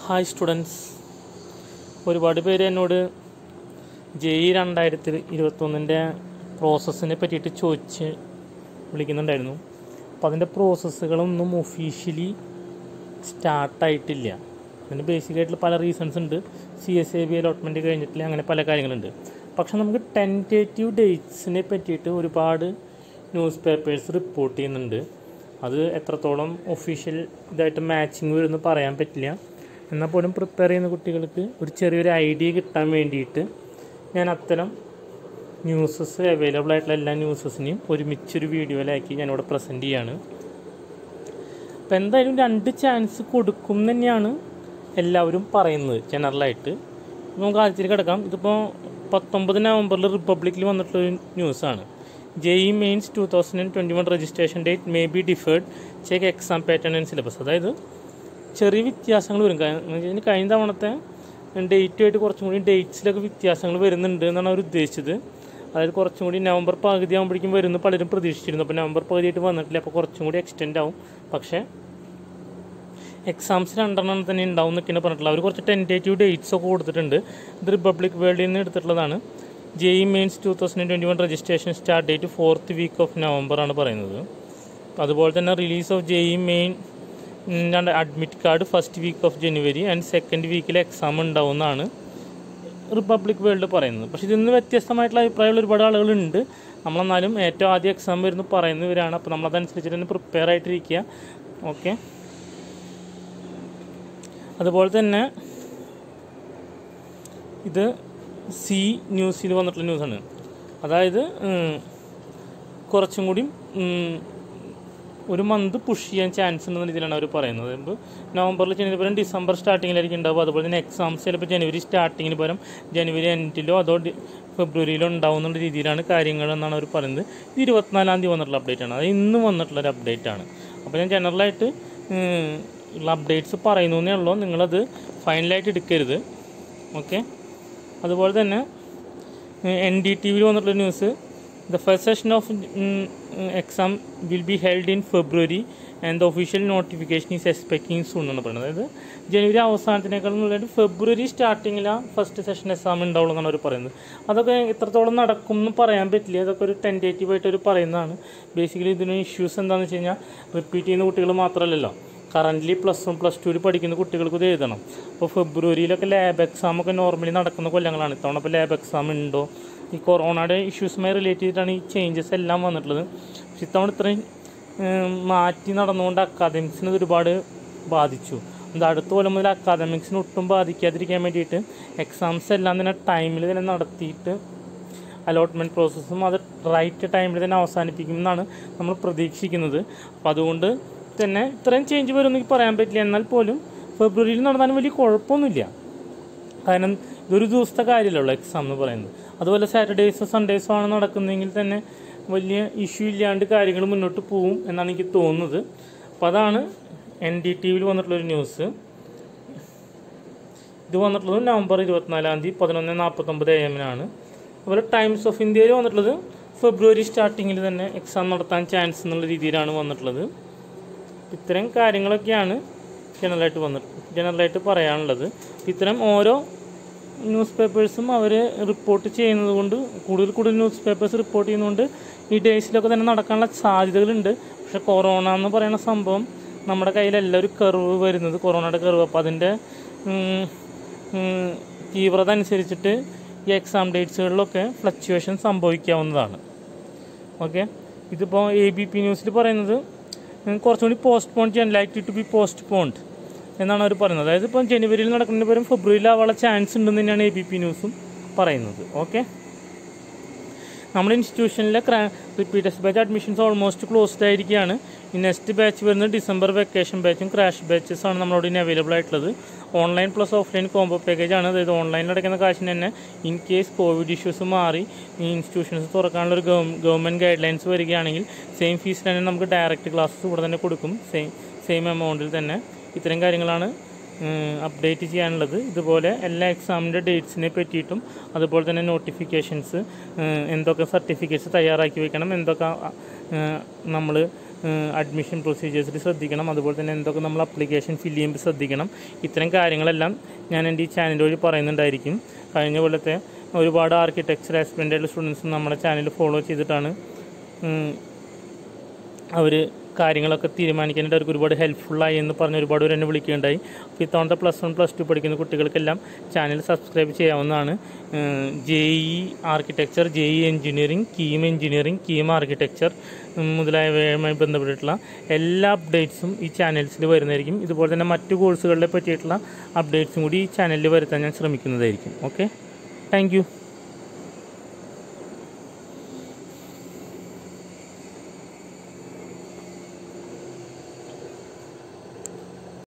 hi students ഒരുപാട് പേര് എന്നോട് ജെഇ രണ്ടായിരത്തി ഇരുപത്തൊന്നിൻ്റെ പ്രോസസ്സിനെ പറ്റിയിട്ട് ചോദിച്ച് വിളിക്കുന്നുണ്ടായിരുന്നു അപ്പോൾ അതിൻ്റെ പ്രോസസ്സുകളൊന്നും ഒഫീഷ്യലി സ്റ്റാർട്ടായിട്ടില്ല അതിന് ബേസിക് ആയിട്ടുള്ള പല റീസൺസ് ഉണ്ട് C S A B allotment കഴിഞ്ഞിട്ടില്ല അങ്ങനെ പല കാര്യങ്ങളുണ്ട് പക്ഷെ നമുക്ക് ടെൻറ്റേറ്റീവ് ഡേറ്റ്സിനെ പറ്റിയിട്ട് ഒരുപാട് ന്യൂസ് പേപ്പേഴ്സ് റിപ്പോർട്ട് ചെയ്യുന്നുണ്ട് അത് എത്രത്തോളം ഒഫീഷ്യൽ ഇതായിട്ട് മാച്ചിങ് വരുമെന്ന് പറയാൻ പറ്റില്ല എന്നാൽ പോലും പ്രിപ്പയർ ചെയ്യുന്ന കുട്ടികൾക്ക് ഒരു ചെറിയൊരു ഐഡിയ കിട്ടാൻ വേണ്ടിയിട്ട് ഞാൻ അത്തരം ന്യൂസസ് അവൈലബിൾ ആയിട്ടുള്ള എല്ലാ ന്യൂസസിനെയും ഒരുമിച്ചൊരു വീഡിയോയിലാക്കി ഞാനിവിടെ പ്രസൻറ്റ് ചെയ്യാണ് അപ്പം എന്തായാലും രണ്ട് ചാൻസ് കൊടുക്കും എന്ന് തന്നെയാണ് എല്ലാവരും പറയുന്നത് ജനറലായിട്ട് നമുക്ക് ആദ്യത്തിൽ കിടക്കാം ഇതിപ്പോൾ പത്തൊമ്പത് നവംബറിൽ റിപ്പബ്ലിക്കിൽ വന്നിട്ടുള്ളൊരു ന്യൂസാണ് JEE mains two thousand and twenty one registration date may be deferred check exam pattern and syllabus അതായത് ചെറിയ വ്യത്യാസങ്ങൾ വരും കാരണം എന്ന് വെച്ചാൽ കഴിഞ്ഞ തവണത്തെ ഡേറ്റുമായിട്ട് കുറച്ചും കൂടി ഡേറ്റ്സിലൊക്കെ വ്യത്യാസങ്ങൾ വരുന്നുണ്ട് എന്നാണ് അവർ ഉദ്ദേശിച്ചത് അതായത് കുറച്ചും കൂടി നവംബർ പകുതി ആകുമ്പോഴേക്കും വരുന്നു പലരും പ്രതീക്ഷിച്ചിരുന്നു അപ്പോൾ നവംബർ പകുതിയായിട്ട് വന്നിട്ടില്ല അപ്പോൾ കുറച്ചും കൂടി എക്സ്റ്റെൻഡ് ആവും പക്ഷേ എക്സാംസ് രണ്ടെണ്ണം തന്നെ ഉണ്ടാവും എന്നൊക്കെയാണ് പറഞ്ഞിട്ടുള്ളത് അവർ കുറച്ച് ടെൻറ്റേറ്റീവ് ഡേറ്റ്സ് ഒക്കെ കൊടുത്തിട്ടുണ്ട് ഇത് റിപ്പബ്ലിക് വേൾഡിൽ നിന്ന് എടുത്തിട്ടുള്ളതാണ് JEE mains two thousand twenty one registration start date fourth week of November ആണ് പറയുന്നത് അതുപോലെ തന്നെ release of JEE main admit card first week of January and second വീക്കിൽ എക്സാം ഉണ്ടാവുമെന്നാണ് റിപ്പബ്ലിക് വേൾഡ് പറയുന്നത് പക്ഷേ ഇതിൽ നിന്ന് വ്യത്യസ്തമായിട്ടുള്ള അഭിപ്രായമുള്ള ഒരുപാട് ആളുകളുണ്ട് നമ്മളെന്നാലും ഏറ്റവും ആദ്യം എക്സാം വരുന്നു പറയുന്നവരാണ് അപ്പോൾ നമ്മളതനുസരിച്ചിട്ട് തന്നെ പ്രിപ്പയർ ആയിട്ടിരിക്കുക ഓക്കെ അതുപോലെ തന്നെ ഇത് സി ന്യൂസിൽ വന്നിട്ടുള്ള ന്യൂസാണ് അതായത് ഉം, കുറച്ചും കൂടി ഉം, ഒരു മന്ത് പുഷ് ചെയ്യാൻ ചാൻസ് ഉണ്ടെന്ന രീതിയിലാണ് അവർ പറയുന്നത് ഇപ്പോൾ നവംബറിൽ ചെയ്യുന്നതിന് പകരം ഡിസംബർ സ്റ്റാർട്ടിങ്ങിലായിരിക്കും ഉണ്ടാവുക അതുപോലെ തന്നെ എക്സാംസ് ചിലപ്പോൾ ജനുവരി സ്റ്റാർട്ടിങ്ങിന് പകരം ജനുവരി എൻഡിലോ അതോ ഡി- ഫെബ്രുവരിയിലോ ഉണ്ടാവുന്ന രീതിയിലാണ് കാര്യങ്ങൾ എന്നാണ് അവർ പറയുന്നത് ഇത് ഇരുപത്തിനാലാം തീയതി വന്നിട്ടുള്ള അപ്ഡേറ്റ് ആണ് അത് ഇന്ന് വന്നിട്ടുള്ള ഒരു അപ്ഡേറ്റ് ആണ് അപ്പോൾ ഞാൻ ജനറലായിട്ട് ഉം, ഉള്ള അപ്ഡേറ്റ്സ് പറയുന്നേ ഉള്ളൂ നിങ്ങളത് ഫൈനലായിട്ട് എടുക്കരുത് ഓക്കെ അതുപോലെ തന്നെ എൻ ഡി ടി വിയിൽ വന്നിട്ടുള്ള news the first session of exam will be held in February and the official notification is expecting soon എന്ന് പറയുന്നത് അതായത് ജനുവരി അവസാനത്തിനേക്കാളും നല്ലതായിട്ട് ഫെബ്രുവരി സ്റ്റാർട്ടിങ്ങിലാണ് ഫസ്റ്റ് സെഷൻ എക്സാം ഉണ്ടാവുള്ളൂ എന്നാണ് അവർ പറയുന്നത് അതൊക്കെ എത്രത്തോളം നടക്കും എന്ന് പറയാൻ പറ്റില്ല അതൊക്കെ ഒരു ടെൻറ്റേറ്റീവ് ആയിട്ട് അവർ പറയുന്നതാണ് ബേസിക്കലി ഇതിന് ഇഷ്യൂസ് എന്താണെന്ന് വെച്ച് കഴിഞ്ഞാൽ റിപ്പീറ്റ് ചെയ്യുന്ന കുട്ടികൾ മാത്രമല്ലല്ലോ കറൻ്റ്ലി പ്ലസ് വൺ പ്ലസ് ടുവിൽ പഠിക്കുന്ന കുട്ടികൾക്ക് ഇത് എഴുതണം അപ്പോൾ ഫെബ്രുവരിയിലൊക്കെ ലാബ് എക്സാം ഒക്കെ നോർമലി നടക്കുന്ന കൊല്ലങ്ങളാണ് ഇത്തവണ ഇപ്പോൾ ലാബ് എക്സാം ഉണ്ടോ ഈ കൊറോണയുടെ ഇഷ്യൂസുമായി റിലേറ്റ് ചെയ്തിട്ടാണ് ഈ ചേഞ്ചസ് എല്ലാം വന്നിട്ടുള്ളത് പക്ഷെ ഇത്തവണ ഇത്രയും ഉം, മാറ്റി നടന്നുകൊണ്ട് അക്കാദമിക്സിന് ഇത് ഒരുപാട് ബാധിച്ചു അത് അടുത്ത കൊല്ലം മുതൽ അക്കാദമിക്സിന് ഒട്ടും ബാധിക്കാതിരിക്കാൻ വേണ്ടിയിട്ട് എക്സാംസ് എല്ലാം തന്നെ ടൈമിൽ തന്നെ നടത്തിയിട്ട് അലോട്ട്മെൻറ്റ് പ്രോസസ്സും അത് റൈറ്റ് ടൈമിൽ തന്നെ അവസാനിപ്പിക്കും എന്നാണ് നമ്മൾ പ്രതീക്ഷിക്കുന്നത് അപ്പോൾ അതുകൊണ്ട് തന്നെ ഇത്രയും ചേഞ്ച് വരുമെന്ന് എനിക്ക് പറയാൻ പറ്റില്ല എന്നാൽ പോലും ഫെബ്രുവരിയിൽ നടന്നാലും വലിയ കുഴപ്പമൊന്നുമില്ല കാരണം ഇതൊരു ദിവസത്തെ കാര്യമല്ലോ എക്സാം എന്ന് പറയുന്നത് അതുപോലെ സാറ്റർഡേസോ സൺഡേസോ ആണ് നടക്കുന്നതെങ്കിൽ തന്നെ വലിയ ഇഷ്യൂ ഇല്ലാണ്ട് കാര്യങ്ങൾ മുന്നോട്ട് പോവും എന്നാണ് എനിക്ക് തോന്നുന്നത് അപ്പോൾ അതാണ് എൻ ഡി ടി വിയിൽ വന്നിട്ടുള്ളൊരു ന്യൂസ് ഇത് വന്നിട്ടുള്ളത് നവംബർ ഇരുപത്തിനാലാം തീയതി പതിനൊന്ന് നാൽപ്പത്തൊമ്പത് എ എമ്മിനാണ് അതുപോലെ ടൈംസ് ഓഫ് ഇന്ത്യയിൽ വന്നിട്ടുള്ളത് ഫെബ്രുവരി സ്റ്റാർട്ടിങ്ങിൽ തന്നെ എക്സാം നടത്താൻ ചാൻസ് എന്നുള്ള രീതിയിലാണ് വന്നിട്ടുള്ളത് ഇത്തരം കാര്യങ്ങളൊക്കെയാണ് ജനറലായിട്ട് വന്നിട്ട് ജനറലായിട്ട് പറയാനുള്ളത് ഇത്തരം ഓരോ ന്യൂസ് പേപ്പേഴ്സും അവർ റിപ്പോർട്ട് ചെയ്യുന്നത് കൊണ്ട് കൂടുതൽ കൂടുതൽ ന്യൂസ് പേപ്പേഴ്സ് റിപ്പോർട്ട് ചെയ്യുന്നതുകൊണ്ട് ഈ ഡേയ്സിലൊക്കെ തന്നെ നടക്കാനുള്ള സാധ്യതകളുണ്ട് പക്ഷെ കൊറോണ എന്ന് പറയുന്ന സംഭവം നമ്മുടെ കയ്യിലല്ല ഒരു കർവ് വരുന്നത് കൊറോണയുടെ കർവ് അപ്പോൾ അതിൻ്റെ ഉം, ഉം, തീവ്രത അനുസരിച്ചിട്ട് ഈ എക്സാം ഡേറ്റ്സുകളിലൊക്കെ ഫ്ലക്ച്വേഷൻ സംഭവിക്കാവുന്നതാണ് ഓക്കെ ഇതിപ്പോൾ എ ബി പി ന്യൂസിൽ പറയുന്നത് ഉം, കുറച്ചുകൂടി പോസ്റ്റ് പോൺ ചെയ്യാൻ like to be postponed എന്നാണ് അവർ പറയുന്നത് അതായത് ഇപ്പം ജനുവരിയിൽ നടക്കുന്നതിന് പകരം ഫെബ്രുവരിയിൽ ആവാനുള്ള ചാൻസ് ഉണ്ടെന്ന് തന്നെയാണ് എ ബി പി ന്യൂസും പറയുന്നത് ഓക്കെ നമ്മുടെ ഇൻസ്റ്റിറ്റ്യൂഷനിലെ repeaters batch admissions almost closed ആയിരിക്കുകയാണ് ഈ നെക്സ്റ്റ് ബാച്ച് വരുന്നത് ഡിസംബർ വെക്കേഷൻ ബാച്ചും ക്രാഷ് ബാച്ചസ് ആണ് നമ്മളോട് ഇനി അവൈലബിൾ ആയിട്ടുള്ളത് online plus offline combo package ആണ് അതായത് ഓൺലൈനിൽ അടയ്ക്കുന്ന കാശിന് തന്നെ ഇൻ കേസ് കോവിഡ് ഇഷ്യൂസ് മാറി ഈ ഇൻസ്റ്റിറ്റ്യൂഷൻസ് തുറക്കാനുള്ള ഒരു ഗവൺമെൻറ് ഗൈഡ് ലൈൻസ് വരികയാണെങ്കിൽ സെയിം ഫീസിൽ തന്നെ നമുക്ക് ഡയറക്റ്റ് ക്ലാസ്സസ് ഇവിടെ തന്നെ കൊടുക്കും സെയിം സെയിം എമൗണ്ടിൽ തന്നെ ഇത്തരം കാര്യങ്ങളാണ് അപ്ഡേറ്റ് ചെയ്യാനുള്ളത് ഇതുപോലെ എല്ലാ എക്സാമിൻ്റെ ഡേറ്റ്സിനെ പറ്റിയിട്ടും അതുപോലെ തന്നെ നോട്ടിഫിക്കേഷൻസ് എന്തൊക്കെ സർട്ടിഫിക്കറ്റ്സ് തയ്യാറാക്കി വെക്കണം എന്തൊക്കെ നമ്മൾ അഡ്മിഷൻ പ്രൊസീജിയേഴ്സിൽ ശ്രദ്ധിക്കണം അതുപോലെ തന്നെ എന്തൊക്കെ നമ്മൾ അപ്ലിക്കേഷൻ ഫില്ല് ചെയ്യുമ്പോൾ ശ്രദ്ധിക്കണം ഇത്തരം കാര്യങ്ങളെല്ലാം ഞാൻ എൻ്റെ ഈ ചാനൽ വഴി പറയുന്നുണ്ടായിരിക്കും കഴിഞ്ഞ കൊല്ലത്തെ ഒരുപാട് ആർക്കിടെക്ചർ ആസ്പിറൻ്റ് ആയിട്ടുള്ള സ്റ്റുഡൻസ് നമ്മുടെ ചാനൽ ഫോളോ ചെയ്തിട്ടാണ് അവർ കാര്യങ്ങളൊക്കെ തീരുമാനിക്കാനായിട്ട് അവർക്ക് ഒരുപാട് ഹെൽപ്ഫുള്ളായി എന്ന് പറഞ്ഞ് ഒരുപാട് പേര് എന്നെ വിളിക്കുകയുണ്ടായി അപ്പോൾ ഇത്തവണത്തെ പ്ലസ് വൺ പ്ലസ് ടു പഠിക്കുന്ന കുട്ടികൾക്കെല്ലാം ചാനൽ സബ്സ്ക്രൈബ് ചെയ്യാവുന്നതാണ് J E architecture J E engineering KEAM engineering KEAM architecture മുതലായവയുമായി ബന്ധപ്പെട്ടിട്ടുള്ള എല്ലാ അപ്ഡേറ്റ്സും ഈ ചാനൽസിൽ വരുന്നതായിരിക്കും ഇതുപോലെ തന്നെ മറ്റു കോഴ്സുകളെ പറ്റിയിട്ടുള്ള അപ്ഡേറ്റ്സും കൂടി ഈ ചാനലിൽ വരുത്താൻ ഞാൻ ശ്രമിക്കുന്നതായിരിക്കും ഓക്കെ താങ്ക്